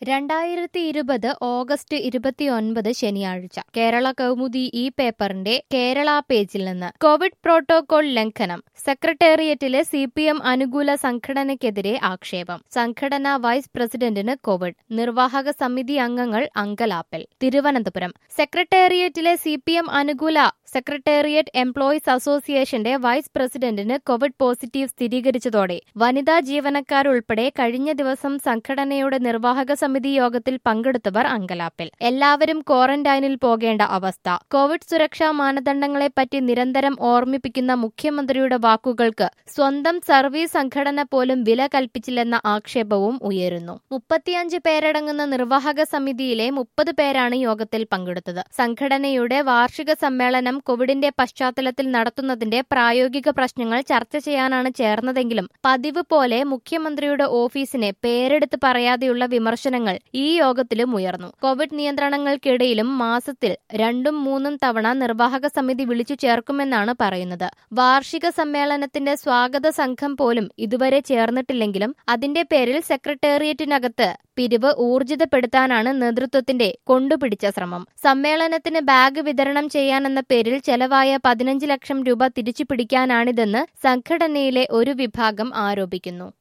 രണ്ടായിരത്തി ഇരുപത് ഓഗസ്റ്റ് ഇരുപത്തിയൊൻപത് ശനിയാഴ്ച കേരള കൗമുദി ഈ പേപ്പറിന്റെ കേരള പേജിൽ നിന്ന് കോവിഡ് പ്രോട്ടോകോൾ ലംഘനം സെക്രട്ടേറിയറ്റിലെ സി പി എം അനുകൂല സംഘടനയ്ക്കെതിരെ ആക്ഷേപം സംഘടനാ വൈസ് പ്രസിഡന്റിന് കോവിഡ് നിർവാഹക സമിതി അംഗങ്ങൾ അങ്കലാപ്പിൽ തിരുവനന്തപുരം സെക്രട്ടേറിയറ്റിലെ സി പി എം അനുകൂല സെക്രട്ടേറിയറ്റ് എംപ്ലോയീസ് അസോസിയേഷന്റെ വൈസ് പ്രസിഡന്റിന് കോവിഡ് പോസിറ്റീവ് സ്ഥിരീകരിച്ചതോടെ വനിതാ ജീവനക്കാരുൾപ്പെടെ കഴിഞ്ഞ ദിവസം സംഘടനയുടെ നിർവാഹക സമിതി യോഗത്തിൽ പങ്കെടുത്തവർ അങ്കലാപ്പിൽ എല്ലാവരും ക്വാറന്റൈനിൽ പോകേണ്ട അവസ്ഥ കോവിഡ് സുരക്ഷാ മാനദണ്ഡങ്ങളെപ്പറ്റി നിരന്തരം ഓർമ്മിപ്പിക്കുന്ന മുഖ്യമന്ത്രിയുടെ വാക്കുകൾക്ക് സ്വന്തം സർവീസ് സംഘടന പോലും വില കൽപ്പിച്ചില്ലെന്ന ആക്ഷേപവും ഉയരുന്നു മുപ്പത്തിയഞ്ച് പേരടങ്ങുന്ന നിർവാഹക സമിതിയിലെ മുപ്പത് പേരാണ് യോഗത്തിൽ പങ്കെടുത്തത് സംഘടനയുടെ വാർഷിക സമ്മേളനം കോവിഡിന്റെ പശ്ചാത്തലത്തിൽ നടത്തുന്നതിന്റെ പ്രായോഗിക പ്രശ്നങ്ങൾ ചർച്ച ചെയ്യാനാണ് ചേർന്നതെങ്കിലും പതിവ് പോലെ മുഖ്യമന്ത്രിയുടെ ഓഫീസിനെ പേരെടുത്ത് പറയാതെയുള്ള വിമർശനങ്ങൾ ഈ യോഗത്തിലും ഉയർന്നു കോവിഡ് നിയന്ത്രണങ്ങൾക്കിടയിലും മാസത്തിൽ രണ്ടും മൂന്നും തവണ നിർവാഹക സമിതി വിളിച്ചു ചേർക്കുമെന്നാണ് പറയുന്നത് വാർഷിക സമ്മേളനത്തിന്റെ സ്വാഗത സംഘം പോലും ഇതുവരെ ചേർന്നിട്ടില്ലെങ്കിലും അതിന്റെ പേരിൽ സെക്രട്ടേറിയറ്റിനകത്ത് പിരിവ് ഊർജിതപ്പെടുത്താനാണ് നേതൃത്വത്തിന്റെ കൊണ്ടുപിടിച്ച ശ്രമം സമ്മേളനത്തിന് ബാഗ് വിതരണം ചെയ്യാനെന്ന പേരിൽ ചെലവായ പതിനഞ്ച് ലക്ഷം രൂപ തിരിച്ചു പിടിക്കാനാണിതെന്ന് സംഘടനയിലെ ഒരു വിഭാഗം ആരോപിക്കുന്നു